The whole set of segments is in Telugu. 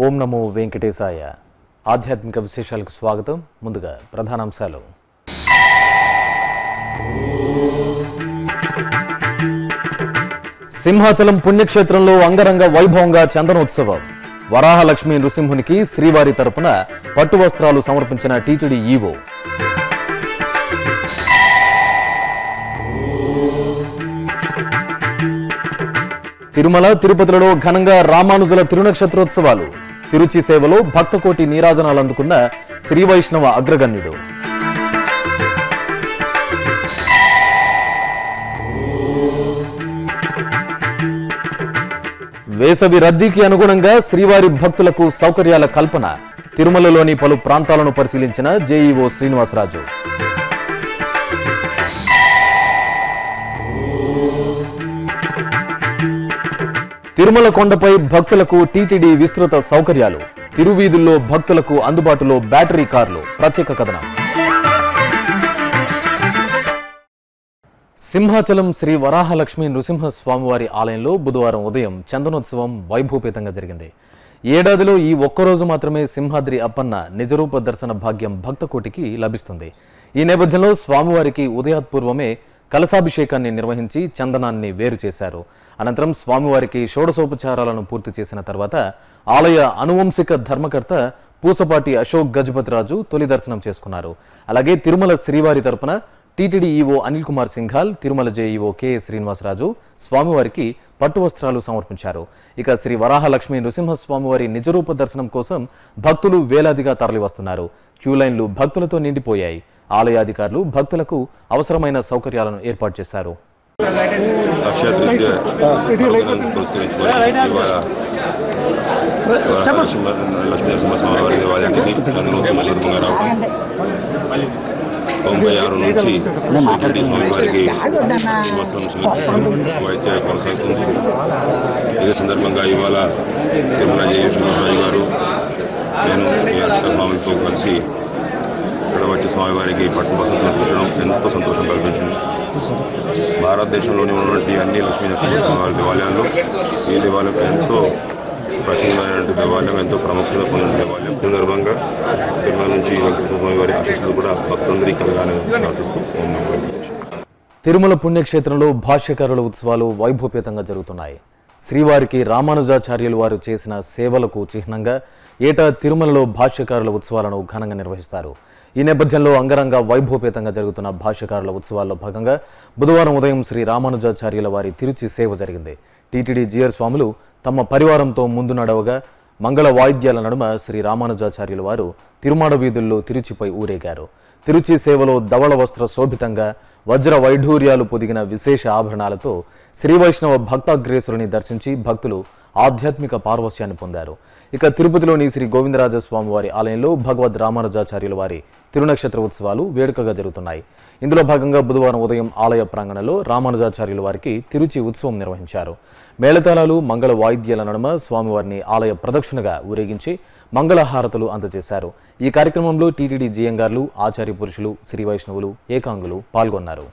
ఓం నమో వెంకటేశాయ ఆధ్యాత్మిక విశేషాలకు స్వాగతం ముందుగా ప్రధానాంశాలు సింహాచలం పుణ్యక్షేత్రంలో అంగరంగ వైభవంగా చందనోత్సవం వరాహలక్ష్మి నృసింహునికి శ్రీవారి తరపున పట్టు వస్త్రాలు సమర్పించిన టీటీడీ ఈవో తిరుమల తిరుపతిలో ఘనంగా రామానుజుల తిరునక్షత్రోత్సవాలు తిరుచి సేవలో భక్తకోటి నీరాజనాలు అందుకున్న శ్రీ వైష్ణవ అగ్రగణ్యుడు వేసవి రద్దీకి అనుగుణంగా శ్రీవారి భక్తులకు సౌకర్యాల కల్పన తిరుమలలోని పలు ప్రాంతాలను పరిశీలించిన జేఈఓ శ్రీనివాసరాజు తిరుమల కొండపై భక్తులకు టీటీడీ విస్తృత సౌకర్యాలు తిరువీధుల్లో భక్తులకు అందుబాటులో బ్యాటరీ కార్లు ప్రత్యేక కథనం సింహాచలం శ్రీ వరాహలక్ష్మి నృసింహ స్వామివారి ఆలయంలో బుధవారం ఉదయం చందనోత్సవం వైభూపేతంగా జరిగింది ఏడాదిలో ఈ ఒక్కరోజు మాత్రమే సింహాద్రి అప్పన్న నిజరూప దర్శన భాగ్యం భక్తకోటికి లభిస్తుంది ఈ నేపథ్యంలో స్వామివారికి ఉదయాత్పూర్వమే కలశాభిషేకాన్ని నిర్వహించి చందనాన్ని వేరు చేశారు అనంతరం స్వామివారికి షోడశోపచారాలను పూర్తి చేసిన తర్వాత ఆలయ అనువంశిక ధర్మకర్త పూసపాటి అశోక్ గజపతిరాజు తొలి దర్శనం చేసుకున్నారు అలాగే తిరుమల శ్రీవారి తరపున TTD EO Anil Kumar Singhal Tirumala JEO KS Srinivasaraju స్వామివారికి పట్టు వస్త్రాలు సమర్పించారు ఇక శ్రీ వరాహలక్ష్మి నృసింహ స్వామివారి నిజరూప దర్శనం కోసం భక్తులు వేలాదిగా తరలివస్తున్నారు క్యూ లైన్లు భక్తులతో నిండిపోయాయి ఆలయాధికారులు భక్తులకు అవసరమైన సౌకర్యాలను ఏర్పాటు చేశారు అక్షయ తృతీయ పర్వదినాన్ని పురస్కరించుకొని ఇవాళ లక్ష్మీ నరసింహస్వామి వారి దేవాలయానికి చంద్రోత్సవం సందర్భంగా రావడం తొంభై ఆరు నుంచి శ్రీకృష్ణ స్వామి వారికి వస్త్రం సమర్పించడం అయితే కొనసాగుతుంది ఇదే సందర్భంగా ఇవాళ తిరుమల జయశ్వరరాజు గారు నేను ఈ అర్చక స్వామితో కలిసి ఇక్కడ వచ్చి స్వామివారికి పట్టు వస్త్రం సమర్పించడం ఎంతో సంతోషం కల్పించింది భారతదేశంలోని ఉన్నటువంటి అన్ని లక్ష్మీ నరసింహస్వామి దేవాలయాల్లో ఈ దేవాలయం ఎంతో ప్రసిద్ధమైనటువంటి దేవాలయం ఎంతో ప్రాముఖ్యత పొందిన దేవాలయం ఈ సందర్భంగా తిరుమల నుంచి వెంకటేశ్వర స్వామి వారి ఆశీస్సులు కూడా భక్తులందరికీ కలగాలని ప్రార్థిస్తూ ఓం నమో వెంకటేశ్వర తిరుమల పుణ్యక్షేత్రంలో భాష్యకారుల ఉత్సవాలు వైభూపేతంగా జరుగుతున్నాయి శ్రీవారికి రామానుజాచార్యులు వారు చేసిన సేవలకు చిహ్నంగా ఏటా తిరుమలలో భాష్యకారుల ఉత్సవాలను ఘనంగా నిర్వహిస్తారు ఈ నేపథ్యంలో అంగరంగ వైభూపేతంగా జరుగుతున్న భాష్యకారుల ఉత్సవాల్లో భాగంగా బుధవారం ఉదయం శ్రీ రామానుజాచార్యుల వారి తిరుచి సేవ జరిగింది టీటీడీ జిఆర్ స్వాములు తమ పరివారంతో ముందు నడవగా మంగళ వాయిద్యాల నడుమ శ్రీ రామానుజాచార్యుల వారు తిరుమాడ వీధుల్లో తిరుచిపై ఊరేగారు తిరుచి సేవలో ధవళ వస్త్ర శోభితంగా వజ్ర వైఢూర్యాలు పొదిగిన విశేష ఆభరణాలతో శ్రీ వైష్ణవ భక్తాగ్రేసురుని దర్శించి భక్తులు ఆధ్యాత్మిక పార్వశ్యాన్ని పొందారు ఇక తిరుపతిలోని శ్రీ గోవిందరాజ స్వామి వారి ఆలయంలో భగవద్ రామానుజాచార్యుల వారి తిరునక్షత్ర ఉత్సవాలు వేడుకగా జరుగుతున్నాయి ఇందులో భాగంగా బుధవారం ఉదయం ఆలయ ప్రాంగణంలో రామానుజాచార్యుల వారికి తిరుచి ఉత్సవం నిర్వహించారు మేళతాళాలు మంగళ వాయిద్యాల నడుమ స్వామివారిని ఆలయ ప్రదక్షిణగా ఊరేగించి మంగళహారతులు అందజేశారు ఈ కార్యక్రమంలో టీటీడీ జియంగార్లు ఆచార్య పురుషులు శ్రీ వైష్ణవులు ఏకాంగులు పాల్గొన్నారు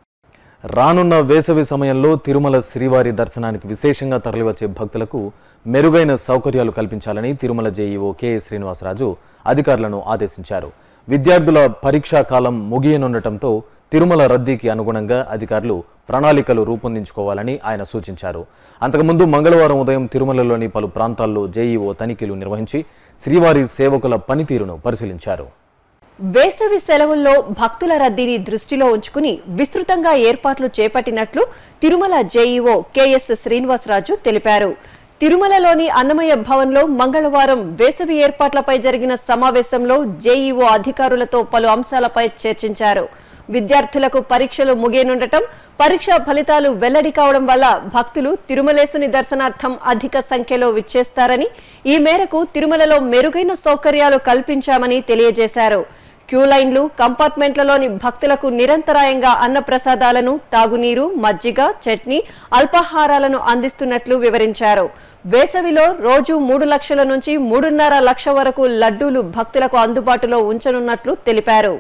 రానున్న వేసవి సమయంలో తిరుమల శ్రీవారి దర్శనానికి విశేషంగా తరలివచ్చే భక్తులకు మెరుగైన సౌకర్యాలు కల్పించాలని తిరుమల జేఈఓ కెఎస్ శ్రీనివాసరాజు అధికారులను ఆదేశించారు విద్యార్థుల పరీక్షా కాలం ముగియనుండటంతో తిరుమల రద్దీకి అనుగుణంగా అధికారులు ప్రణాళికలు రూపొందించుకోవాలని ఆయన సూచించారు అంతకుముందు మంగళవారం ఉదయం తిరుమలలోని పలు ప్రాంతాల్లో జేఈఓ తనిఖీలు నిర్వహించి శ్రీవారి సేవకుల పనితీరును పరిశీలించారు వేసవి సెలవుల్లో భక్తుల రద్దీని దృష్టిలో ఉంచుకుని విస్తృతంగా ఏర్పాట్లు చేపట్టినట్లు తిరుమల జేఈఓ కెఎస్ శ్రీనివాసరాజు తెలిపారు తిరుమలలోని అన్నమయ్య భవన్లో మంగళవారం వేసవి ఏర్పాట్లపై జరిగిన సమావేశంలో జేఈఓ అధికారులతో పలు అంశాలపై చర్చించారు విద్యార్థులకు పరీక్షలు ముగియనుండటం పరీక్షా ఫలితాలు వెల్లడి కావడం వల్ల భక్తులు తిరుమలేసుని దర్శనార్థం అధిక సంఖ్యలో విచ్చేస్తారని ఈ మేరకు తిరుమలలో మెరుగైన సౌకర్యాలు కల్పించామని తెలియజేశారు క్యూ లైన్లు కంపార్ట్మెంట్లలోని భక్తులకు నిరంతరాయంగా అన్నప్రసాదాలను తాగునీరు మజ్జిగ చట్నీ అల్పాహారాలను అందిస్తున్నట్లు వివరించారు వేసవిలో రోజు మూడు లక్షల నుంచి మూడున్నర లక్ష వరకు లడ్డూలు భక్తులకు అందుబాటులో ఉంచనున్నట్లు తెలిపారు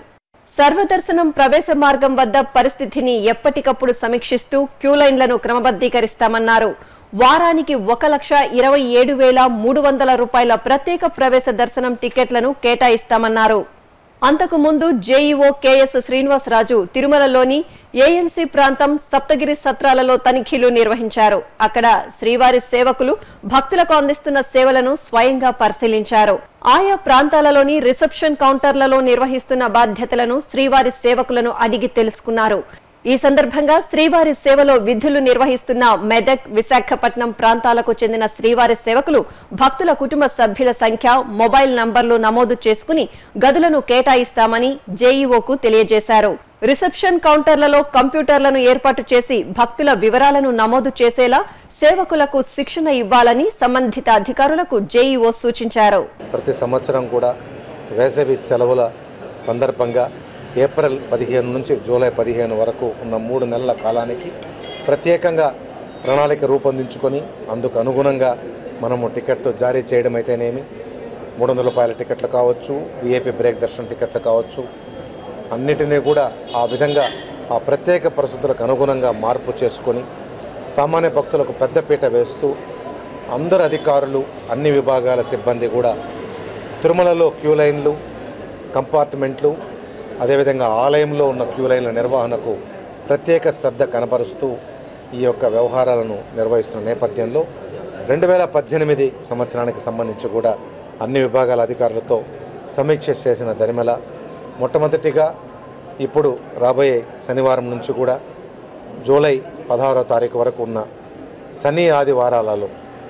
సర్వదర్శనం ప్రవేశ మార్గం వద్ద పరిస్థితిని ఎప్పటికప్పుడు సమీక్షిస్తూ క్యూ లైన్లను క్రమబద్ధీకరిస్తామన్నారు వారానికి ఒక లక్ష ఇరవై ఏడు వేల మూడు వందల రూపాయల ప్రత్యేక ప్రవేశ దర్శనం టికెట్లను కేటాయిస్తామన్నారు అంతకు ముందు జేఈఓ కెఎస్ శ్రీనివాసరాజు తిరుమలలోని ఏఎన్సీ ప్రాంతం సప్తగిరి సత్రాలలో తనిఖీలు నిర్వహించారు అక్కడ శ్రీవారి సేవకులు భక్తులకు అందిస్తున్న సేవలను స్వయంగా పరిశీలించారు ఆయా ప్రాంతాలలోని రిసెప్షన్ కౌంటర్లలో నిర్వహిస్తున్న బాధ్యతలను శ్రీవారి సేవకులను అడిగి తెలుసుకున్నారు ఈ సందర్భంగా శ్రీవారి సేవలో విధులు నిర్వహిస్తున్న మెదక్ విశాఖపట్నం ప్రాంతాలకు చెందిన శ్రీవారి సేవకులు భక్తుల కుటుంబ సభ్యుల సంఖ్య మొబైల్ నంబర్లు నమోదు చేసుకుని గదులను కేటాయిస్తామని జేఈఓకు తెలియజేశారు రిసెప్షన్ కౌంటర్లలో కంప్యూటర్లను ఏర్పాటు చేసి భక్తుల వివరాలను నమోదు చేసేలా సేవకులకు శిక్షణ ఇవ్వాలని సంబంధిత అధికారులకు జేఈఓ సూచించారు ప్రతి సంవత్సరం కూడా వేసవి సెలవుల సందర్భంగా ఏప్రిల్ పదిహేను నుంచి జూలై పదిహేను వరకు ఉన్న మూడు నెలల కాలానికి ప్రత్యేకంగా ప్రణాళిక రూపొందించుకొని అందుకు అనుగుణంగా మనము టికెట్లు జారీ చేయడం అయితేనేమి మూడు వందల రూపాయల టికెట్లు కావచ్చు విఐపి బ్రేక్ దర్శనం టికెట్లు కావచ్చు అన్నిటినీ కూడా ఆ విధంగా ఆ ప్రత్యేక పరిస్థితులకు అనుగుణంగా మార్పు చేసుకొని సామాన్య భక్తులకు పెద్దపీట వేస్తూ అందరు అధికారులు అన్ని విభాగాల సిబ్బంది కూడా తిరుమలలో క్యూ లైన్లు కంపార్ట్మెంట్లు అదేవిధంగా ఆలయంలో ఉన్న క్యూ లైన్ల నిర్వహణకు ప్రత్యేక శ్రద్ధ కనబరుస్తూ ఈ యొక్క వ్యవహారాలను నిర్వహిస్తున్న నేపథ్యంలో రెండు వేల పద్దెనిమిది సంవత్సరానికి సంబంధించి కూడా అన్ని విభాగాల అధికారులతో సమీక్ష చేసిన దరిమల మొట్టమొదటిగా ఇప్పుడు రాబోయే శనివారం నుంచి కూడా జూలై పదహారో తారీఖు వరకు ఉన్న శని ఆదివారాలలో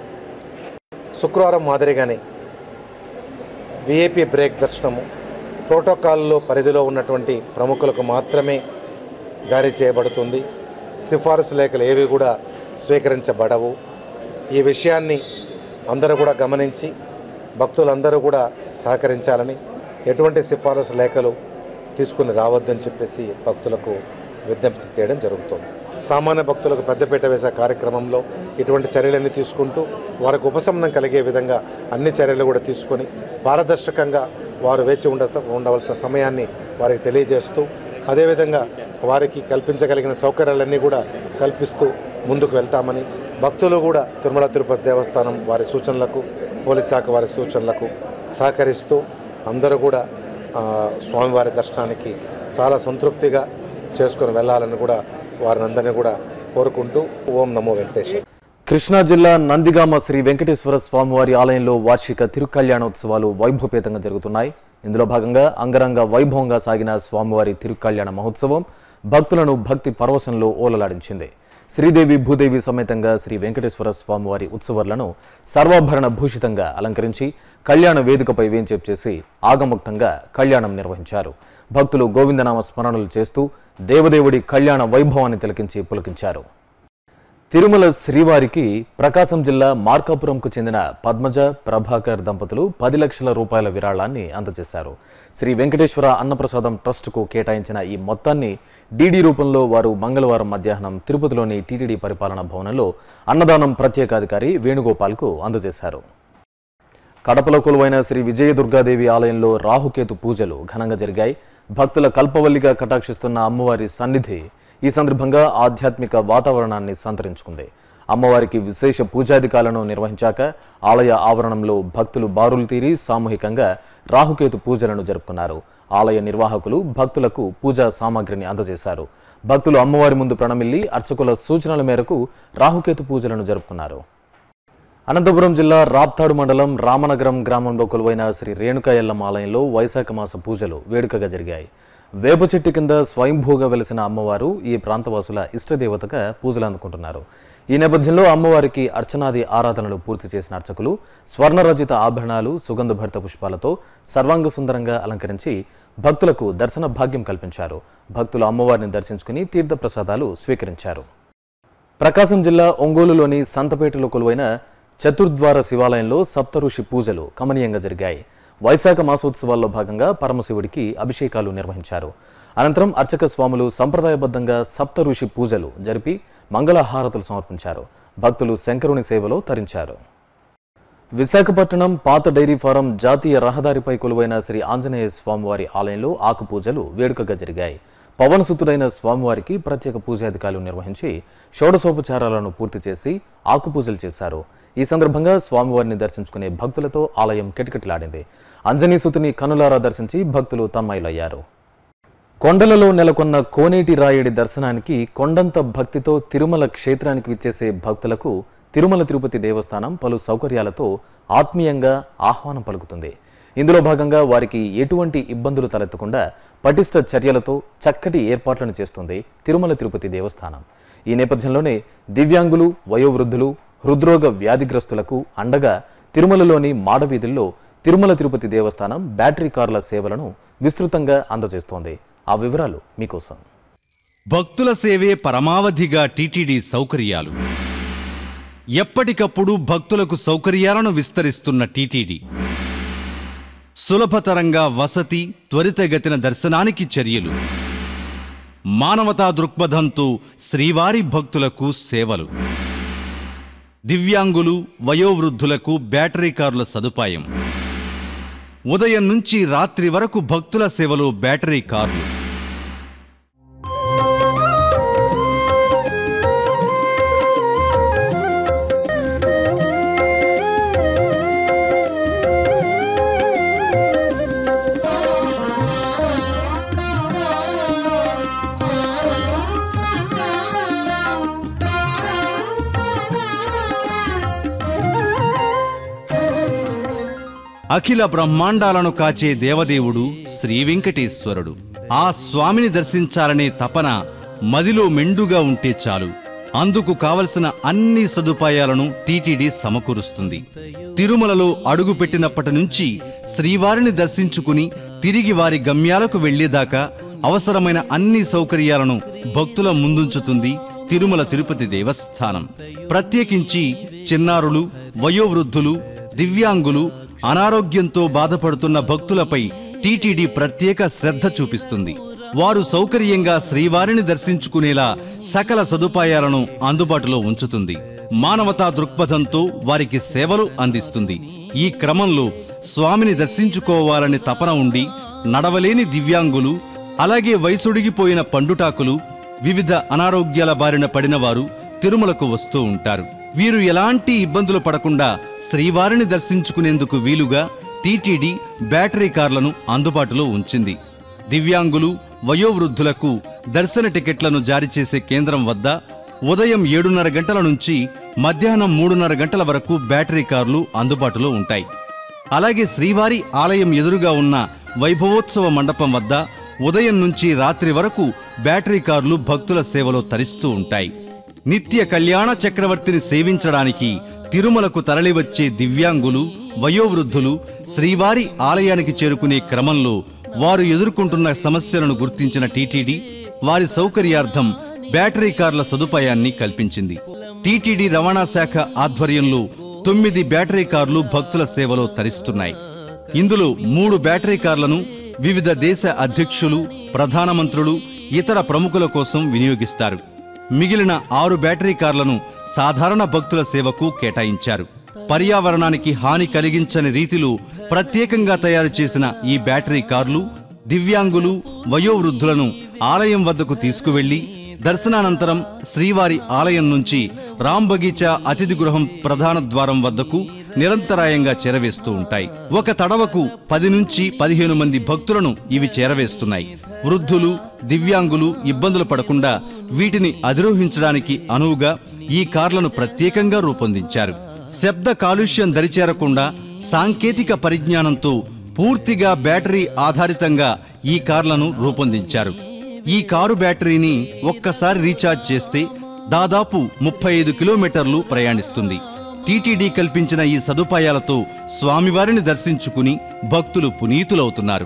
శుక్రవారం మాదిరిగానే విఐపి బ్రేక్ దర్శనము ప్రోటోకాల్లో పరిధిలో ఉన్నటువంటి ప్రముఖులకు మాత్రమే జారీ చేయబడుతుంది సిఫారసు లేఖలు ఏవి కూడా స్వీకరించబడవు ఈ విషయాన్ని అందరూ కూడా గమనించి భక్తులందరూ కూడా సహకరించాలని ఎటువంటి సిఫారసు లేఖలు తీసుకుని రావద్దని చెప్పేసి భక్తులకు విజ్ఞప్తి చేయడం జరుగుతుంది సామాన్య భక్తులకు పెద్దపీట వేసే కార్యక్రమంలో ఇటువంటి చర్యలన్నీ తీసుకుంటూ వారికి ఉపశమనం కలిగే విధంగా అన్ని చర్యలు కూడా తీసుకొని పారదర్శకంగా వారు వేచి ఉండ ఉండవలసిన సమయాన్ని వారికి తెలియజేస్తూ అదేవిధంగా వారికి కల్పించగలిగిన సౌకర్యాలన్నీ కూడా కల్పిస్తూ ముందుకు వెళ్తామని భక్తులు కూడా తిరుమల తిరుపతి దేవస్థానం వారి సూచనలకు పోలీస్ శాఖ వారి సూచనలకు సహకరిస్తూ అందరూ కూడా ఆ, స్వామివారి దర్శనానికి చాలా సంతృప్తిగా చేసుకొని వెళ్ళాలని కూడా వారిని అందరినీ కూడా కోరుకుంటూ ఓం నమో వెంకటేశ్వర కృష్ణా జిల్లా నందిగామ శ్రీ వెంకటేశ్వర స్వామివారి ఆలయంలో వార్షిక తిరుకల్యాణోత్సవాలు వైభవపేతంగా జరుగుతున్నాయి ఇందులో భాగంగా అంగరంగ వైభవంగా సాగిన స్వామివారి తిరుకల్యాణ మహోత్సవం భక్తులను భక్తి పరవశంలో ఓలలాడించింది శ్రీదేవి భూదేవి సమేతంగా శ్రీ వెంకటేశ్వర స్వామివారి ఉత్సవాలను సర్వాభరణ భూషితంగా అలంకరించి కళ్యాణ వేదికపై వేంచేపు చేసి ఆగముక్తంగా కళ్యాణం నిర్వహించారు భక్తులు గోవిందనామ స్మరణలు చేస్తూ దేవదేవుడి కళ్యాణ వైభవాన్ని తిలకించి పులకించారు తిరుమల శ్రీవారికి ప్రకాశం జిల్లా మార్కాపురంకు చెందిన పద్మజ ప్రభాకర్ దంపతులు పది లక్షల రూపాయల విరాళాన్ని అందజేశారు శ్రీ వెంకటేశ్వర అన్నప్రసాదం ట్రస్టుకు కేటాయించిన ఈ మొత్తాన్ని డీడీ రూపంలో వారు మంగళవారం మధ్యాహ్నం తిరుపతిలోని టీటీడీ పరిపాలనా భవనంలో అన్నదానం ప్రత్యేకాధికారి వేణుగోపాల్కు అందజేశారు కడపలో కొలువైన శ్రీ విజయదుర్గాదేవి ఆలయంలో రాహుకేతు పూజలు ఘనంగా జరిగాయి భక్తుల కల్పవల్లిగా కటాక్షిస్తున్న అమ్మవారి సన్నిధి ఈ సందర్భంగా ఆధ్యాత్మిక వాతావరణాన్ని సంతరించుకుంది అమ్మవారికి విశేష పూజాధికాలను నిర్వహించాక ఆలయ ఆవరణంలో భక్తులు బారులు తీరి సామూహికంగా రాహుకేతు పూజలను జరుపుకున్నారు ఆలయ నిర్వాహకులు భక్తులకు పూజా సామాగ్రిని అందజేశారు భక్తులు అమ్మవారి ముందు ప్రణమిల్లి అర్చకుల సూచనల మేరకు రాహుకేతు పూజలను జరుపుకున్నారు అనంతపురం జిల్లా రాప్తాడు మండలం రామనగరం గ్రామంలో కొలువైన శ్రీ రేణుకా ఎల్లమ్మ ఆలయంలో వైశాఖ మాస పూజలు వేడుకగా జరిగాయి వేప చెట్టు కింద స్వయంభూగా వెలిసిన అమ్మవారు ఈ ప్రాంతవాసుల ఇష్టదేవతగా పూజలు అందుకుంటున్నారు ఈ నేపథ్యంలో అమ్మవారికి అర్చనాది ఆరాధనలు పూర్తి చేసిన అర్చకులు స్వర్ణరచిత ఆభరణాలు సుగంధభరిత పుష్పాలతో సర్వాంగ సుందరంగా అలంకరించి భక్తులకు దర్శన భాగ్యం కల్పించారు భక్తులు అమ్మవారిని దర్శించుకుని తీర్థప్రసాదాలు స్వీకరించారు ప్రకాశం జిల్లా ఒంగోలులోని సంతపేటలో కొలువైన చతుర్ద్వార శివాలయంలో సప్తఋషి పూజలు కమనీయంగా జరిగాయి వైశాఖ మాసోత్సవాల్లో భాగంగా పరమశివుడికి అభిషేకాలు నిర్వహించారు అనంతరం అర్చక స్వాములు సంప్రదాయబద్ధంగా సప్తఋషి పూజలు జరిపి మంగళహారతులు సమర్పించారు భక్తులు శంకరుని సేవలో తరించారు విశాఖపట్నం పాత డైరీ ఫారం జాతీయ రహదారిపై కొలువైన శ్రీ ఆంజనేయ స్వామివారి ఆలయంలో ఆకు పూజలు వేడుకగా జరిగాయి పవనసుతుడైన స్వామివారికి ప్రత్యేక పూజాధికారులు నిర్వహించి షోడశోపచారాలను పూర్తి చేసి ఆకు పూజలు చేశారు ఈ సందర్భంగా స్వామివారిని దర్శించుకునే భక్తులతో ఆలయం కిటకిటలాడింది అంజనీసుతుని కనులారా దర్శించి భక్తులు తన్మయులయ్యారు కొండలలో నెలకొన్న కోనేటి రాయుడి దర్శనానికి కొండంత భక్తితో తిరుమల క్షేత్రానికి విచ్చేసే భక్తులకు తిరుమల తిరుపతి దేవస్థానం పలు సౌకర్యాలతో ఆత్మీయంగా ఆహ్వానం పలుకుతుంది ఇందులో భాగంగా వారికి ఎటువంటి ఇబ్బందులు తలెత్తకుండా పటిష్ట చర్యలతో చక్కటి ఏర్పాట్లను చేస్తుంది తిరుమల తిరుపతి దేవస్థానం ఈ నేపథ్యంలోనే దివ్యాంగులు వయోవృద్ధులు హృద్రోగ వ్యాధిగ్రస్తులకు అండగా తిరుమలలోని మాడవీధుల్లో తిరుమల తిరుపతి దేవస్థానం బ్యాటరీ కార్ల సేవలను విస్తృతంగా అందజేస్తోంది ఆ వివరాలు మీకోసం భక్తుల సేవే పరమావధిగా టీటీడీ సౌకర్యాలు ఎప్పటికప్పుడు భక్తులకు సౌకర్యాలను విస్తరిస్తున్న టీటీడీ సులభతరంగా వసతి త్వరితగతిన దర్శనానికి చర్యలు మానవతా దృక్పథంతో శ్రీవారి భక్తులకు సేవలు దివ్యాంగులు వయోవృద్ధులకు బ్యాటరీ కార్ల సదుపాయం ఉదయం నుంచి రాత్రి వరకు భక్తుల సేవలో బ్యాటరీ కార్లు అఖిల బ్రహ్మాండాలను కాచే దేవదేవుడు శ్రీ వెంకటేశ్వరుడు ఆ స్వామిని దర్శించాలనే తపన మదిలో మెండుగా ఉంటే చాలు అందుకు కావలసిన అన్ని సదుపాయాలను టీటీడీ సమకూరుస్తుంది తిరుమలలో అడుగుపెట్టినప్పటి నుంచి శ్రీవారిని దర్శించుకుని తిరిగి వారి గమ్యాలకు వెళ్లేదాకా అవసరమైన అన్ని సౌకర్యాలను భక్తుల ముందుంచుతుంది తిరుమల తిరుపతి దేవస్థానం ప్రత్యేకించి చిన్నారులు వయోవృద్ధులు దివ్యాంగులు అనారోగ్యంతో బాధపడుతున్న భక్తులపై టీటీడీ ప్రత్యేక శ్రద్ధ చూపిస్తుంది వారు సౌకర్యంగా శ్రీవారిని దర్శించుకునేలా సకల సదుపాయాలను అందుబాటులో ఉంచుతుంది మానవతా దృక్పథంతో వారికి సేవలు అందిస్తుంది ఈ క్రమంలో స్వామిని దర్శించుకోవాలని తపన ఉండి నడవలేని దివ్యాంగులు అలాగే వయసుడిగిపోయిన పండుటాకులు వివిధ అనారోగ్యాల బారిన పడినవారు తిరుమలకు వస్తూ ఉంటారు వీరు ఎలాంటి ఇబ్బందులు పడకుండా శ్రీవారిని దర్శించుకునేందుకు వీలుగా టీటీడీ బ్యాటరీ కార్లను అందుబాటులో ఉంచింది దివ్యాంగులు వయోవృద్ధులకు దర్శన టికెట్లను జారీ చేసే కేంద్రం వద్ద ఉదయం ఏడున్నర గంటల నుంచి మధ్యాహ్నం మూడున్నర గంటల వరకు బ్యాటరీ కార్లు అందుబాటులో ఉంటాయి అలాగే శ్రీవారి ఆలయం ఎదురుగా ఉన్న వైభవోత్సవ మండపం వద్ద ఉదయం నుంచి రాత్రి వరకు బ్యాటరీ కార్లు భక్తుల సేవలో తరిస్తూ ఉంటాయి నిత్య కళ్యాణ చక్రవర్తిని సేవించడానికి తిరుమలకు తరలివచ్చే దివ్యాంగులు వయోవృద్ధులు శ్రీవారి ఆలయానికి చేరుకునే క్రమంలో వారు ఎదుర్కొంటున్న సమస్యలను గుర్తించిన టీటీడీ వారి సౌకర్యార్థం బ్యాటరీ కార్ల సదుపాయాన్ని కల్పించింది టీటీడీ రవాణా శాఖ ఆధ్వర్యంలో తొమ్మిది బ్యాటరీ కార్లు భక్తుల సేవలో తరిస్తున్నాయి ఇందులో మూడు బ్యాటరీ కార్లను వివిధ దేశ అధ్యక్షులు ప్రధానమంత్రులు ఇతర ప్రముఖుల కోసం వినియోగిస్తారు మిగిలిన ఆరు బ్యాటరీ కార్లను సాధారణ భక్తుల సేవకు కేటాయించారు పర్యావరణానికి హాని కలిగించని రీతిలో ప్రత్యేకంగా తయారు చేసిన ఈ బ్యాటరీ కార్లు దివ్యాంగులు వయోవృద్ధులను ఆలయం వద్దకు తీసుకువెళ్లి దర్శనానంతరం శ్రీవారి ఆలయం నుంచి రామ్ బగీచా అతిథి గృహం ప్రధాన ద్వారం వద్దకు నిరంతరాయంగా చేరవేస్తూ ఉంటాయి ఒక తడవకు పది నుంచి పదిహేను మంది భక్తులను ఇవి చేరవేస్తున్నాయి వృద్ధులు దివ్యాంగులు ఇబ్బందులు పడకుండా వీటిని అధిరోహించడానికి అనువుగా ఈ కార్లను ప్రత్యేకంగా రూపొందించారు శబ్ద కాలుష్యం దరిచేరకుండా సాంకేతిక పరిజ్ఞానంతో పూర్తిగా బ్యాటరీ ఆధారితంగా ఈ కార్లను రూపొందించారు ఈ కారు బ్యాటరీని ఒక్కసారి రీఛార్జ్ చేస్తే దాదాపు ముప్పై ఐదు కిలోమీటర్లు ప్రయాణిస్తుంది టీటీడీ కల్పించిన ఈ సదుపాయాలతో స్వామివారిని దర్శించుకుని భక్తులు పునీతులవుతున్నారు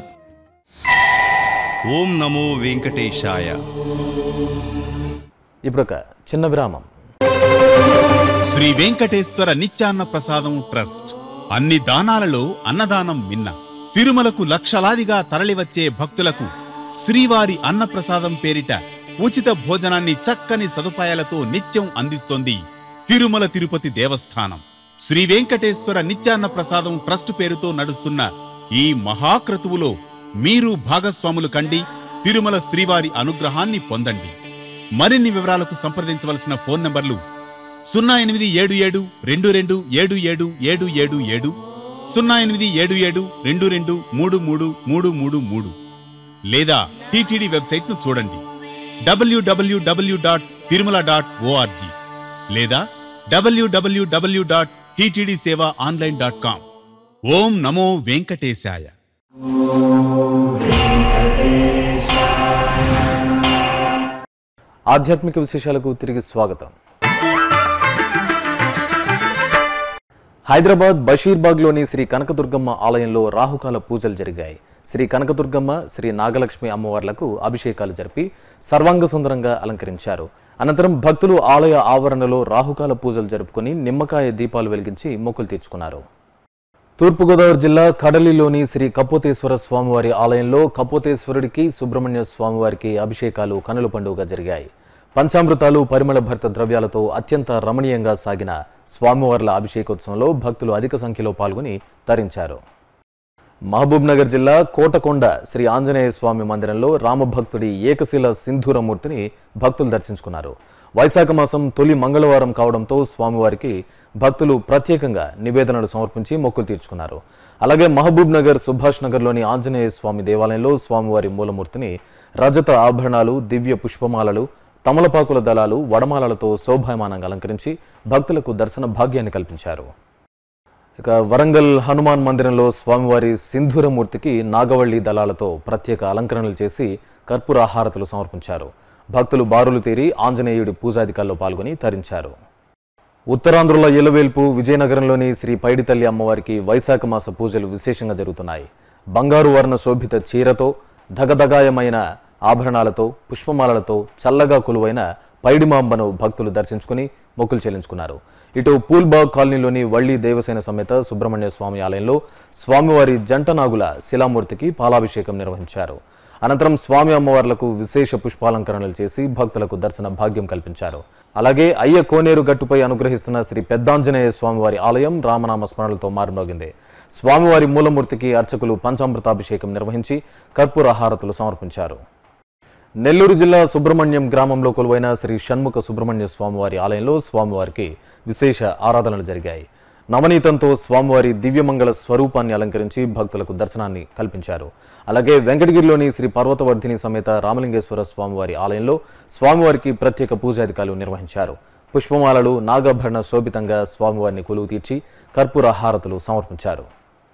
ఓం నమో వెంకటేశాయ ఇప్పుడొక చిన్న విరామం శ్రీ వెంకటేశ్వర నిత్యాన్న ప్రసాదం ట్రస్ట్ అన్ని దానాలలో అన్నదానం మిన్న తిరుమలకు లక్షలాదిగా తరలివచ్చే భక్తులకు శ్రీవారి అన్నప్రసాదం పేరిట ఉచిత భోజనాన్ని చక్కని సదుపాయాలతో నిత్యం అందిస్తోంది తిరుమల తిరుపతి దేవస్థానం శ్రీ వెంకటేశ్వర నిత్యాన్న ప్రసాదం ట్రస్ట్ పేరుతో నడుస్తున్న ఈ మహాక్రతువులో మీరు భాగస్వాములు కండి తిరుమల శ్రీవారి అనుగ్రహాన్ని పొందండి మరిన్ని వివరాలకు సంప్రదించవలసిన ఫోన్ నంబర్లు సున్నా ఎనిమిది ఏడు ఏడు రెండు రెండు ఏడు ఏడు ఏడు ఏడు ఏడు సున్నా ఎనిమిది ఏడు ఏడు రెండు రెండు మూడు మూడు మూడు మూడు మూడు లేదా టీటీడీ వెబ్సైట్ ను చూడండి డబ్ల్యూడబ్ల్యూడబ్ల్యూ డాట్ తిరుమల డాట్ ఓఆర్జీ లేదా డబ్ల్యూడబ్ల్యూడబ్ల్యూ dot TTD seva online dot com ఓం నమో వెంకటేశాయ ఆధ్యాత్మిక విశేషాలకు తిరిగి స్వాగతం హైదరాబాద్ బషీర్బాగ్లోని శ్రీ కనకదుర్గమ్మ ఆలయంలో రాహుకాల పూజలు జరిగాయి శ్రీ కనకదుర్గమ్మ శ్రీ నాగలక్ష్మి అమ్మవార్లకు అభిషేకాలు జరిపి సర్వాంగ సుందరంగా అలంకరించారు అనంతరం భక్తులు ఆలయ ఆవరణలో రాహుకాల పూజలు జరుపుకొని నిమ్మకాయ దీపాలు వెలిగించి మొక్కులు తీర్చుకున్నారు తూర్పుగోదావరి జిల్లా కడలిలోని శ్రీ కపోతేశ్వర స్వామివారి ఆలయంలో కపోతేశ్వరుడికి సుబ్రహ్మణ్య స్వామివారికి అభిషేకాలు కనుల పండుగగా జరిగాయి పంచామృతాలు పరిమళ భరిత ద్రవ్యాలతో అత్యంత రమణీయంగా సాగిన స్వామివార్ల అభిషేకోత్సవంలో భక్తులు అధిక సంఖ్యలో పాల్గొని తరించారు మహబూబ్ నగర్ జిల్లా కోటకొండ శ్రీ ఆంజనేయ స్వామి మందిరంలో రామభక్తుడి ఏకశిల సింధూరమూర్తిని భక్తులు దర్శించుకున్నారు వైశాఖ మాసం తొలి మంగళవారం కావడంతో స్వామివారికి భక్తులు ప్రత్యేకంగా నివేదనలు సమర్పించి మొక్కులు తీర్చుకున్నారు అలాగే మహబూబ్ నగర్ సుభాష్ నగర్లోని ఆంజనేయ స్వామి దేవాలయంలో స్వామివారి మూలమూర్తిని రజత ఆభరణాలు దివ్య పుష్పమాలలు తమలపాకుల దళాలు వడమాలలతో శోభాయమానంగా అలంకరించి భక్తులకు దర్శన భాగ్యాన్ని కల్పించారు ఇక వరంగల్ హనుమాన్ మందిరంలో స్వామివారి సింధూరమూర్తికి నాగవల్లి దళాలతో ప్రత్యేక అలంకరణలు చేసి కర్పూర హారతులు సమర్పించారు భక్తులు బారులు తీరి ఆంజనేయుడి పూజాధికాల్లో పాల్గొని తరించారు ఉత్తరాంధ్రుల ఇలవేల్పు విజయనగరంలోని శ్రీ పైడితల్లి అమ్మవారికి వైశాఖ మాస పూజలు విశేషంగా జరుగుతున్నాయి బంగారు వర్ణ శోభిత చీరతో ధగధగాయమైన ఆభరణాలతో పుష్పమాలలతో చల్లగా కొలువైన పైడిమాంబను భక్తులు దర్శించుకుని మొక్కులు చెల్లించుకున్నారు ఇటు పూల్బాగ్ కాలనీలోని వల్లి దేవసేన సమేత సుబ్రహ్మణ్య స్వామి ఆలయంలో స్వామివారి జంట నాగుల శిలామూర్తికి పాలాభిషేకం నిర్వహించారు అనంతరం స్వామి అమ్మవార్లకు విశేష పుష్పాలంకరణలు చేసి భక్తులకు దర్శన భాగ్యం కల్పించారు అలాగే అయ్య కోనేరు గట్టుపై అనుగ్రహిస్తున్న శ్రీ పెద్దాంజనేయ స్వామివారి ఆలయం రామనామ స్మరణలతో మారుమోగింది స్వామివారి మూలమూర్తికి అర్చకులు పంచామృతాభిషేకం నిర్వహించి కర్పూర హారతులు సమర్పించారు నెల్లూరు జిల్లా సుబ్రహ్మణ్యం గ్రామంలో కొలువైన శ్రీ షణ్ముఖ సుబ్రహ్మణ్య స్వామివారి ఆలయంలో స్వామివారికి విశేష ఆరాధనలు జరిగాయి నవనీతంతో స్వామివారి దివ్యమంగళ స్వరూపాన్ని అలంకరించి భక్తులకు దర్శనాన్ని కల్పించారు అలాగే వెంకటగిరిలోని శ్రీ పర్వతవర్ధిని సమేత రామలింగేశ్వర స్వామివారి ఆలయంలో స్వామివారికి ప్రత్యేక పూజాధికారులు నిర్వహించారు పుష్పమాలలు నాగాభరణ శోభితంగా స్వామివారిని కొలువు తీర్చి కర్పూర హారతులు సమర్పించారు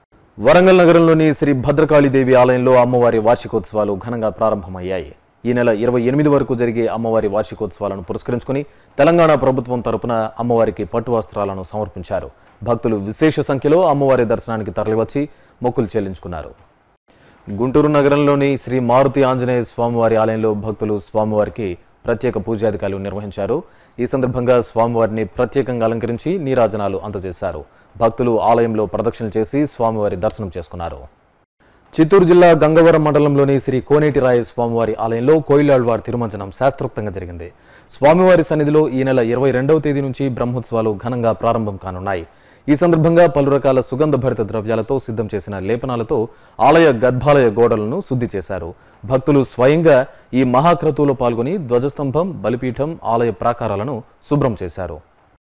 వరంగల్ నగరంలోని శ్రీ భద్రకాళీదేవి ఆలయంలో అమ్మవారి వార్షికోత్సవాలు ఘనంగా ప్రారంభమయ్యాయి ఈ నెల ఇరవై ఎనిమిది వరకు జరిగే అమ్మవారి వార్షికోత్సవాలను పురస్కరించుకుని తెలంగాణ ప్రభుత్వం తరపున అమ్మవారికి పట్టు వస్త్రాలను సమర్పించారు భక్తులు విశేష సంఖ్యలో అమ్మవారి దర్శనానికి తరలివచ్చి మొక్కులు చెల్లించుకున్నారు గుంటూరు నగరంలోని శ్రీ మారుతి ఆంజనేయ స్వామివారి ఆలయంలో భక్తులు స్వామివారికి ప్రత్యేక పూజాధికారులు నిర్వహించారు ఈ సందర్భంగా స్వామివారిని ప్రత్యేకంగా అలంకరించి నీరాజనాలు అందజేశారు భక్తులు ఆలయంలో ప్రదక్షిణలు చేసి స్వామివారి దర్శనం చేసుకున్నారు చిత్తూరు జిల్లా గంగవరం మండలంలోని శ్రీ కోనేటిరాయ స్వామివారి ఆలయంలో కోయిలాళ్వార్ తిరుమంజనం శాస్త్రోక్తంగా జరిగింది స్వామివారి సన్నిధిలో ఈ నెల ఇరవై రెండవ తేదీ నుంచి బ్రహ్మోత్సవాలు ఘనంగా ప్రారంభం కానున్నాయి ఈ సందర్భంగా పలు రకాల సుగంధ భరిత ద్రవ్యాలతో సిద్ధం చేసిన లేపనాలతో ఆలయ గర్భాలయ గోడలను శుద్ధి చేశారు భక్తులు స్వయంగా ఈ మహాక్రతువులో పాల్గొని ధ్వజస్తంభం బలిపీఠం ఆలయ ప్రాకారాలను శుభ్రం చేశారు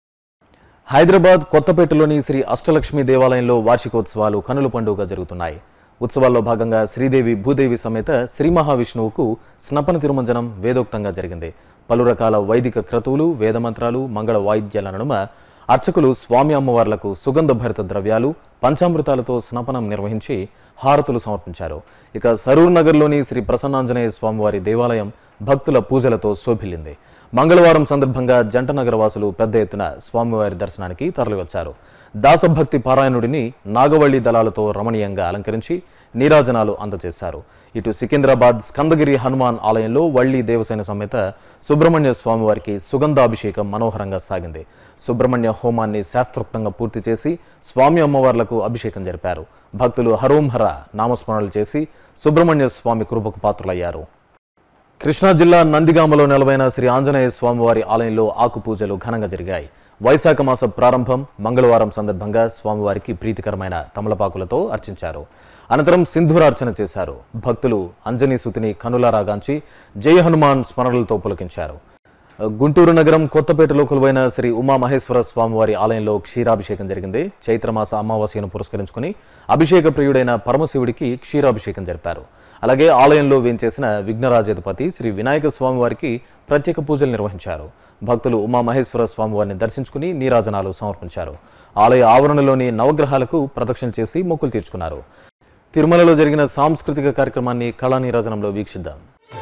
హైదరాబాద్ కొత్తపేటలోని శ్రీ అష్టలక్ష్మి దేవాలయంలో వార్షికోత్సవాలు కనుల పండుగగా జరుగుతున్నాయి ఉత్సవాల్లో భాగంగా శ్రీదేవి భూదేవి సమేత శ్రీ మహావిష్ణువుకు స్నపన తిరుమంజనం వేదోక్తంగా జరిగింది పలు రకాల వైదిక క్రతువులు వేదమంత్రాలు మంగళ వాయిద్యాల నడుమ అర్చకులు స్వామి అమ్మవార్లకు సుగంధ భరిత ద్రవ్యాలు పంచామృతాలతో స్నపనం నిర్వహించి హారతులు సమర్పించారు ఇక సరూర్ నగర్లోని శ్రీ ప్రసన్నాంజనేయ స్వామివారి దేవాలయం భక్తుల పూజలతో శోభిల్లింది మంగళవారం సందర్భంగా జంటనగర వాసులు పెద్ద ఎత్తున స్వామివారి దర్శనానికి తరలివచ్చారు దాసభక్తి పారాయణుడిని నాగవల్లి దళాలతో రమణీయంగా అలంకరించి నీరాజనాలు అందజేశారు ఇటు సికింద్రాబాద్ స్కందగిరి హనుమాన్ ఆలయంలో వల్లి దేవసేన సమేత సుబ్రహ్మణ్య స్వామివారికి సుగంధాభిషేకం మనోహరంగా సాగింది సుబ్రహ్మణ్య హోమాన్ని శాస్త్రోక్తంగా పూర్తి చేసి స్వామి అమ్మవార్లకు అభిషేకం జరిపారు భక్తులు హరోంహర నామస్మరణలు చేసి సుబ్రహ్మణ్య స్వామి కృపకు పాత్రులయ్యారు కృష్ణా జిల్లా నందిగామలో నెలవైన శ్రీ ఆంజనేయ స్వామివారి ఆలయంలో ఆకు పూజలు ఘనంగా జరిగాయి వైశాఖ మాస ప్రారంభం మంగళవారం సందర్భంగా స్వామివారికి ప్రీతికరమైన తమలపాకులతో అర్చించారు అనంతరం సింధూరార్చన చేశారు భక్తులు అంజనీ సుతిని కనులారాగాంచి జయ హనుమాన్ స్మరణలతో పులకించారు గుంటూరు నగరం కొత్తపేటలో కొలువైన శ్రీ ఉమామహేశ్వర స్వామివారి ఆలయంలో క్షీరాభిషేకం జరిగింది చైత్రమాస అమావాస్యను పురస్కరించుకుని అభిషేక ప్రియుడైన పరమశివుడికి క్షీరాభిషేకం జరిపారు అలాగే ఆలయంలో వేంచేసిన విఘ్నరాజాధిపతి శ్రీ వినాయక స్వామివారికి ప్రత్యేక పూజలు నిర్వహించారు భక్తులు ఉమామహేశ్వర స్వామివారిని దర్శించుకుని నీరాజనాలు సమర్పించారు ఆలయ ఆవరణలోని నవగ్రహాలకు ప్రదక్షిణ చేసి మొక్కులు తీర్చుకున్నారు తిరుమలలో జరిగిన సాంస్కృతిక కార్యక్రమాన్ని కళా నీరాజనంలో వీక్షిద్దాం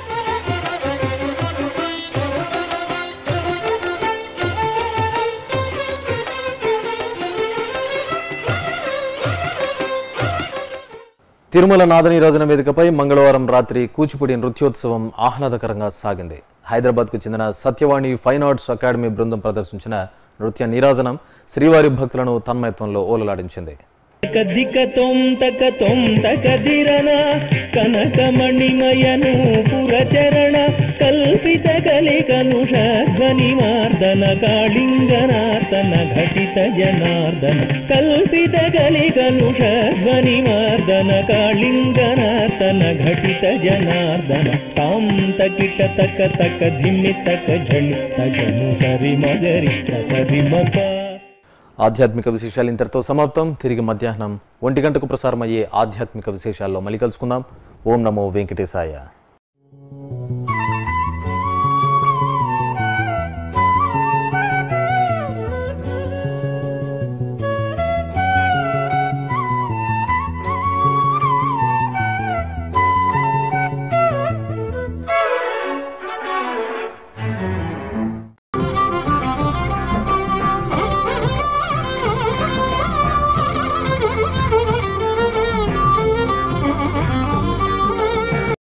తిరుమల నాదనీరాజన వేదికపై మంగళవారం రాత్రి కూచిపూడి నృత్యోత్సవం ఆహ్లాదకరంగా సాగింది హైదరాబాద్కు చెందిన సత్యవాణి ఫైన్ ఆర్ట్స్ అకాడమీ బృందం ప్రదర్శించిన నృత్య నీరాజనం శ్రీవారి భక్తులను తన్మయత్వంలో ఓలలాడించింది కదిక తొంతక తొంతక దిరన కనకమణిమయను పురచరణ కల్పిత కలికనుష ధ్వని మార్దన కాళింగనార్దన ఘటిత జనార్దన కల్పిత కలికనుష ధ్వని మార్దన కాళింగనార్దన ఘటిత జనార్దన తాం తకిట తక తక ధిమి తక ఝణి తగను సరి మగరి సరి మప ఆధ్యాత్మిక విశేషాలు ఇంతటితో సమాప్తం తిరిగి మధ్యాహ్నం ఒంటి గంటకు ప్రసారమయ్యే ఆధ్యాత్మిక విశేషాల్లో మళ్ళీ కలుసుకుందాం ఓం నమో వెంకటేశాయ